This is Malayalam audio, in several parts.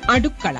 അടുക്കള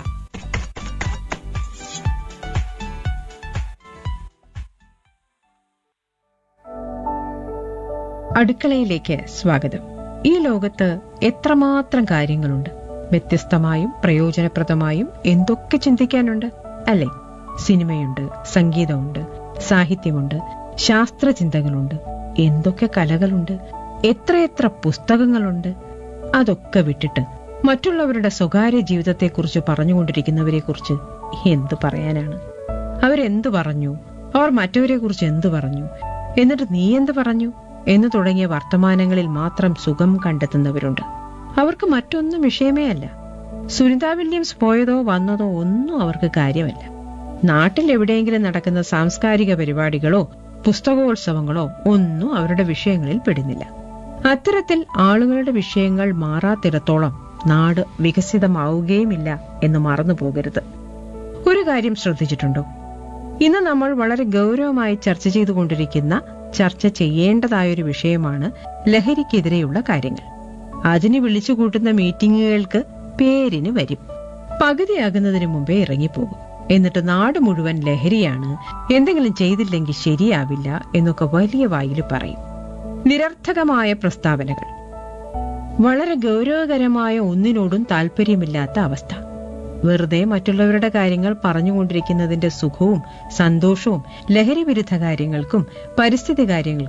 അടുക്കളയിലേക്ക് സ്വാഗതം ഈ ലോകത്ത് എത്രമാത്രം കാര്യങ്ങളുണ്ട് വ്യത്യസ്തമായും പ്രയോജനപ്രദമായും എന്തൊക്കെ ചിന്തിക്കാനുണ്ട് അല്ലേ സിനിമയുണ്ട് സംഗീതമുണ്ട് സാഹിത്യമുണ്ട് ശാസ്ത്രചിന്തകളുണ്ട് എന്തൊക്കെ കലകളുണ്ട് എത്രയെത്ര പുസ്തകങ്ങളുണ്ട് അതൊക്കെ വിട്ടിട്ട് മറ്റുള്ളവരുടെ സ്വകാര്യ ജീവിതത്തെക്കുറിച്ച് പറഞ്ഞുകൊണ്ടിരിക്കുന്നവരെ കുറിച്ച് എന്തു പറയാനാണ് അവരെന്തു പറഞ്ഞു അവർ മറ്റവരെ കുറിച്ച് എന്തു പറഞ്ഞു എന്നിട്ട് നീ എന്ത് പറഞ്ഞു എന്ന് തുടങ്ങിയ വർത്തമാനങ്ങളിൽ മാത്രം സുഖം കണ്ടെത്തുന്നവരുണ്ട് അവർക്ക് മറ്റൊന്നും വിഷയമേ അല്ല സുനിത വില്യംസ് പോയതോ വന്നതോ ഒന്നും അവർക്ക് കാര്യമല്ല നാട്ടിൽ എവിടെയെങ്കിലും നടക്കുന്ന സാംസ്കാരിക പരിപാടികളോ പുസ്തകോത്സവങ്ങളോ ഒന്നും അവരുടെ വിഷയങ്ങളിൽ പെടുന്നില്ല അത്തരത്തിൽ ആളുകളുടെ വിഷയങ്ങൾ മാറാത്തിടത്തോളം നാട് വികസിതമാവുകയുമില്ല എന്ന് മറന്നു പോകരുത് ഒരു കാര്യം ശ്രദ്ധിച്ചിട്ടുണ്ടോ ഇന്ന് നമ്മൾ വളരെ ഗൗരവമായി ചർച്ച ചെയ്തുകൊണ്ടിരിക്കുന്ന ചർച്ച ചെയ്യേണ്ടതായൊരു വിഷയമാണ് ലഹരിക്കെതിരെയുള്ള കാര്യങ്ങൾ അതിന് വിളിച്ചു കൂട്ടുന്ന മീറ്റിംഗുകൾക്ക് പേരിന് വരും പകുതിയാകുന്നതിന് മുമ്പേ ഇറങ്ങിപ്പോകും എന്നിട്ട് നാട് മുഴുവൻ ലഹരിയാണ് എന്തെങ്കിലും ചെയ്തില്ലെങ്കിൽ ശരിയാവില്ല എന്നൊക്കെ വലിയ വായിൽ പറയും നിരർത്ഥകമായ പ്രസ്താവനകൾ വളരെ ഗൗരവകരമായ ഒന്നിനോടും താല്പര്യമില്ലാത്ത അവസ്ഥ വെറുതെ മറ്റുള്ളവരുടെ കാര്യങ്ങൾ പറഞ്ഞുകൊണ്ടിരിക്കുന്നതിന്റെ സുഖവും സന്തോഷവും ലഹരി വിരുദ്ധ കാര്യങ്ങൾക്കും പരിസ്ഥിതി കാര്യങ്ങൾക്കും